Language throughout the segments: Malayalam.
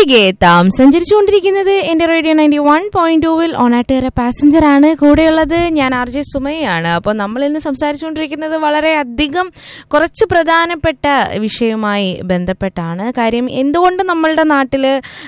തിരികെ എത്താം സഞ്ചരിച്ചുകൊണ്ടിരിക്കുന്നത് എന്റെ റേഡിയോ നയൻറ്റി വൺ പോയിന്റ് ടൂവിൽ ഓണാട്ടുകര പാസഞ്ചർ ആണ് കൂടെയുള്ളത് ഞാൻ ആർ ജെ സുമയാണ് അപ്പോൾ നമ്മൾ ഇന്ന് സംസാരിച്ചുകൊണ്ടിരിക്കുന്നത് വളരെ അധികം കുറച്ച് പ്രധാനപ്പെട്ട വിഷയവുമായി ബന്ധപ്പെട്ടാണ് കാര്യം എന്തുകൊണ്ട് നമ്മളുടെ നാട്ടിൽ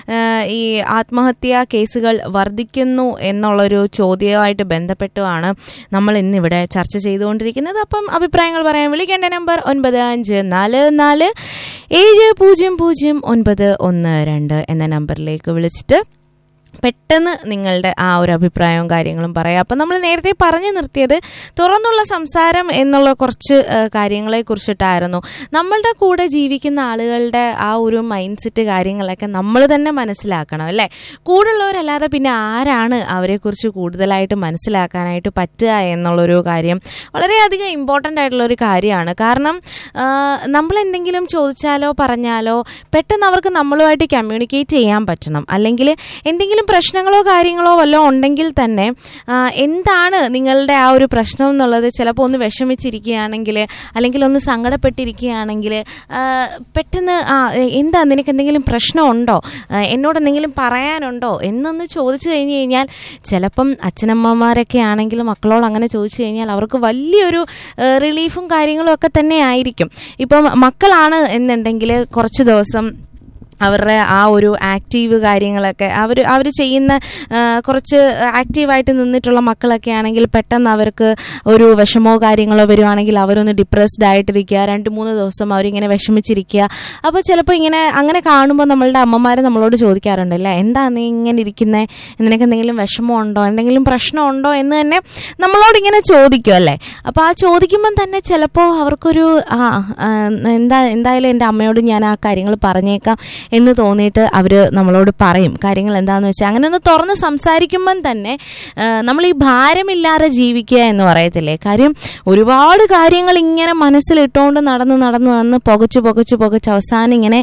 ഈ ആത്മഹത്യാ കേസുകൾ വർദ്ധിക്കുന്നു എന്നുള്ളൊരു ചോദ്യവുമായിട്ട് ബന്ധപ്പെട്ടുമാണ് നമ്മൾ ഇന്നിവിടെ ചർച്ച ചെയ്തുകൊണ്ടിരിക്കുന്നത് അപ്പം അഭിപ്രായങ്ങൾ പറയാൻ വിളിക്കേണ്ട നമ്പർ ഒൻപത് അഞ്ച് നാല് നാല് ഏഴ് പൂജ്യം പൂജ്യം ഒൻപത് ഒന്ന് രണ്ട് എന്ന നമ്പറിലേക്ക് വിളിച്ചിട്ട് പെട്ടെന്ന് നിങ്ങളുടെ ആ ഒരു അഭിപ്രായവും കാര്യങ്ങളും പറയാം അപ്പം നമ്മൾ നേരത്തെ പറഞ്ഞു നിർത്തിയത് തുറന്നുള്ള സംസാരം എന്നുള്ള കുറച്ച് കാര്യങ്ങളെ കുറിച്ചിട്ടായിരുന്നു നമ്മളുടെ കൂടെ ജീവിക്കുന്ന ആളുകളുടെ ആ ഒരു മൈൻഡ് സെറ്റ് കാര്യങ്ങളൊക്കെ നമ്മൾ തന്നെ മനസ്സിലാക്കണം അല്ലേ കൂടുള്ളവരല്ലാതെ പിന്നെ ആരാണ് അവരെക്കുറിച്ച് കൂടുതലായിട്ട് മനസ്സിലാക്കാനായിട്ട് പറ്റുക എന്നുള്ളൊരു കാര്യം വളരെയധികം ഇമ്പോർട്ടൻ്റ് ആയിട്ടുള്ള ഒരു കാര്യമാണ് കാരണം നമ്മൾ എന്തെങ്കിലും ചോദിച്ചാലോ പറഞ്ഞാലോ പെട്ടെന്ന് അവർക്ക് നമ്മളുമായിട്ട് കമ്മ്യൂണിക്കേറ്റ് ചെയ്യാൻ പറ്റണം അല്ലെങ്കിൽ എന്തെങ്കിലും പ്രശ്നങ്ങളോ കാര്യങ്ങളോ വല്ലതും ഉണ്ടെങ്കിൽ തന്നെ എന്താണ് നിങ്ങളുടെ ആ ഒരു പ്രശ്നം എന്നുള്ളത് ചിലപ്പോൾ ഒന്ന് വിഷമിച്ചിരിക്കുകയാണെങ്കിൽ അല്ലെങ്കിൽ ഒന്ന് സങ്കടപ്പെട്ടിരിക്കുകയാണെങ്കിൽ പെട്ടെന്ന് ആ എന്താ നിനക്ക് എന്തെങ്കിലും പ്രശ്നമുണ്ടോ എന്നോട് എന്തെങ്കിലും പറയാനുണ്ടോ എന്നൊന്ന് ചോദിച്ചു കഴിഞ്ഞ് കഴിഞ്ഞാൽ ചിലപ്പം അച്ഛനമ്മമാരൊക്കെ ആണെങ്കിൽ മക്കളോട് അങ്ങനെ ചോദിച്ചു കഴിഞ്ഞാൽ അവർക്ക് വലിയൊരു റിലീഫും കാര്യങ്ങളും ഒക്കെ തന്നെ ആയിരിക്കും ഇപ്പം മക്കളാണ് എന്നുണ്ടെങ്കിൽ കുറച്ച് ദിവസം അവരുടെ ആ ഒരു ആക്റ്റീവ് കാര്യങ്ങളൊക്കെ അവർ അവർ ചെയ്യുന്ന കുറച്ച് ആക്റ്റീവായിട്ട് നിന്നിട്ടുള്ള മക്കളൊക്കെ ആണെങ്കിൽ പെട്ടെന്ന് അവർക്ക് ഒരു വിഷമോ കാര്യങ്ങളോ വരുവാണെങ്കിൽ അവരൊന്ന് ഡിപ്രസ്ഡ് ആയിട്ടിരിക്കുക രണ്ട് മൂന്ന് ദിവസം അവരിങ്ങനെ വിഷമിച്ചിരിക്കുക അപ്പോൾ ചിലപ്പോൾ ഇങ്ങനെ അങ്ങനെ കാണുമ്പോൾ നമ്മളുടെ അമ്മമാർ നമ്മളോട് ചോദിക്കാറുണ്ടല്ലേ എന്താ നീ ഇങ്ങനെ ഇരിക്കുന്നത് നിനക്ക് എന്തെങ്കിലും വിഷമമുണ്ടോ എന്തെങ്കിലും പ്രശ്നമുണ്ടോ എന്ന് തന്നെ നമ്മളോട് ഇങ്ങനെ ചോദിക്കും അല്ലേ അപ്പോൾ ആ ചോദിക്കുമ്പം തന്നെ ചിലപ്പോൾ അവർക്കൊരു ആ എന്താ എന്തായാലും എൻ്റെ അമ്മയോട് ഞാൻ ആ കാര്യങ്ങൾ പറഞ്ഞേക്കാം എന്ന് തോന്നിയിട്ട് അവർ നമ്മളോട് പറയും കാര്യങ്ങൾ എന്താണെന്ന് വെച്ചാൽ അങ്ങനെ ഒന്ന് തുറന്ന് സംസാരിക്കുമ്പം തന്നെ നമ്മൾ ഈ ഭാരമില്ലാതെ ജീവിക്കുക എന്ന് പറയത്തില്ലേ കാര്യം ഒരുപാട് കാര്യങ്ങൾ ഇങ്ങനെ മനസ്സിലിട്ടുകൊണ്ട് നടന്ന് നടന്ന് നടന്ന് പുകച്ച് പുകച്ച് പുകച്ച് അവസാനം ഇങ്ങനെ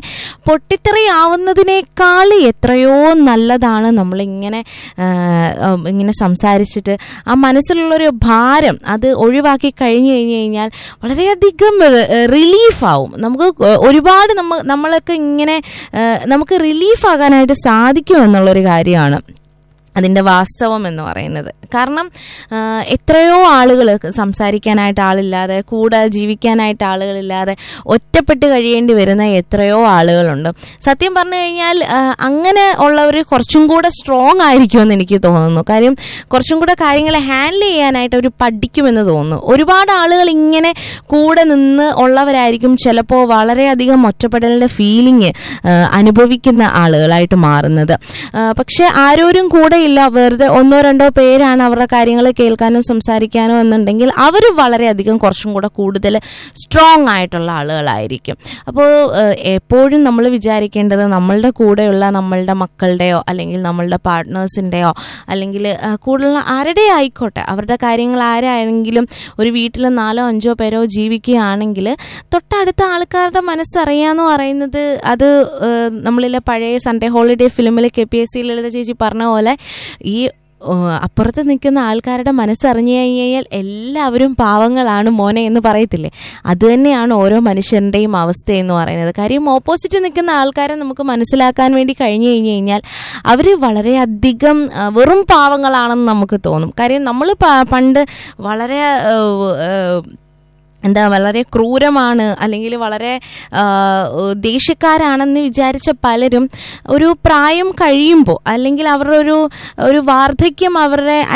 പൊട്ടിത്തെറിയാവുന്നതിനേക്കാൾ എത്രയോ നല്ലതാണ് നമ്മളിങ്ങനെ ഇങ്ങനെ സംസാരിച്ചിട്ട് ആ മനസ്സിലുള്ളൊരു ഭാരം അത് ഒഴിവാക്കി കഴിഞ്ഞു കഴിഞ്ഞു കഴിഞ്ഞാൽ വളരെയധികം റിലീഫാവും നമുക്ക് ഒരുപാട് നമ്മ നമ്മളൊക്കെ ഇങ്ങനെ നമുക്ക് റിലീഫ് ആകാനായിട്ട് സാധിക്കും എന്നുള്ളൊരു കാര്യമാണ് അതിൻ്റെ വാസ്തവം എന്ന് പറയുന്നത് കാരണം എത്രയോ ആളുകൾ സംസാരിക്കാനായിട്ട് ആളില്ലാതെ കൂടെ ജീവിക്കാനായിട്ട് ആളുകളില്ലാതെ ഒറ്റപ്പെട്ട് കഴിയേണ്ടി വരുന്ന എത്രയോ ആളുകളുണ്ട് സത്യം പറഞ്ഞു കഴിഞ്ഞാൽ അങ്ങനെ ഉള്ളവർ കുറച്ചും കൂടെ സ്ട്രോങ് ആയിരിക്കുമെന്ന് എനിക്ക് തോന്നുന്നു കാര്യം കുറച്ചും കൂടെ കാര്യങ്ങളെ ഹാൻഡിൽ ചെയ്യാനായിട്ട് അവർ പഠിക്കുമെന്ന് തോന്നുന്നു ഒരുപാട് ആളുകൾ ഇങ്ങനെ കൂടെ നിന്ന് ഉള്ളവരായിരിക്കും ചിലപ്പോൾ വളരെയധികം ഒറ്റപ്പെടലിൻ്റെ ഫീലിംഗ് അനുഭവിക്കുന്ന ആളുകളായിട്ട് മാറുന്നത് പക്ഷെ ആരോരും കൂടെ ഇല്ല വെറുതെ ഒന്നോ രണ്ടോ പേരാണ് അവരുടെ കാര്യങ്ങൾ കേൾക്കാനും സംസാരിക്കാനോ എന്നുണ്ടെങ്കിൽ അവർ വളരെയധികം കുറച്ചും കൂടെ കൂടുതൽ സ്ട്രോങ് ആയിട്ടുള്ള ആളുകളായിരിക്കും അപ്പോൾ എപ്പോഴും നമ്മൾ വിചാരിക്കേണ്ടത് നമ്മളുടെ കൂടെയുള്ള നമ്മളുടെ മക്കളുടെയോ അല്ലെങ്കിൽ നമ്മളുടെ പാർട്ട്നേഴ്സിൻ്റെയോ അല്ലെങ്കിൽ കൂടുതലുള്ള ആരുടെ ആയിക്കോട്ടെ അവരുടെ കാര്യങ്ങൾ ആരായെങ്കിലും ഒരു വീട്ടിൽ നാലോ അഞ്ചോ പേരോ ജീവിക്കുകയാണെങ്കിൽ തൊട്ടടുത്ത ആൾക്കാരുടെ മനസ്സറിയാന്ന് പറയുന്നത് അത് നമ്മളിലെ പഴയ സൺഡേ ഹോളിഡേ ഫിലിമിൽ K P S C Lalitha ചേച്ചി പറഞ്ഞ പോലെ ഈ അപ്പുറത്ത് നിൽക്കുന്ന ആൾക്കാരുടെ മനസ്സറിഞ്ഞു കഴിഞ്ഞാൽ എല്ലാവരും പാവങ്ങളാണ് മോനെ എന്ന് പറയത്തില്ലേ അത് തന്നെയാണ് ഓരോ മനുഷ്യരുടെയും അവസ്ഥ എന്ന് പറയുന്നത് കാര്യം ഓപ്പോസിറ്റ് നിൽക്കുന്ന ആൾക്കാരെ നമുക്ക് മനസ്സിലാക്കാൻ വേണ്ടി കഴിഞ്ഞു കഴിഞ്ഞു കഴിഞ്ഞാൽ അവർ വളരെയധികം വെറും പാവങ്ങളാണെന്ന് നമുക്ക് തോന്നും കാര്യം നമ്മൾ പണ്ട് വളരെ എന്താ വളരെ ക്രൂരമാണ് അല്ലെങ്കിൽ വളരെ ദേഷ്യക്കാരാണെന്ന് വിചാരിച്ച പലരും ഒരു പ്രായം കഴിയുമ്പോൾ അല്ലെങ്കിൽ അവരുടെ ഒരു ഒരു വാർദ്ധക്യം അവരുടെ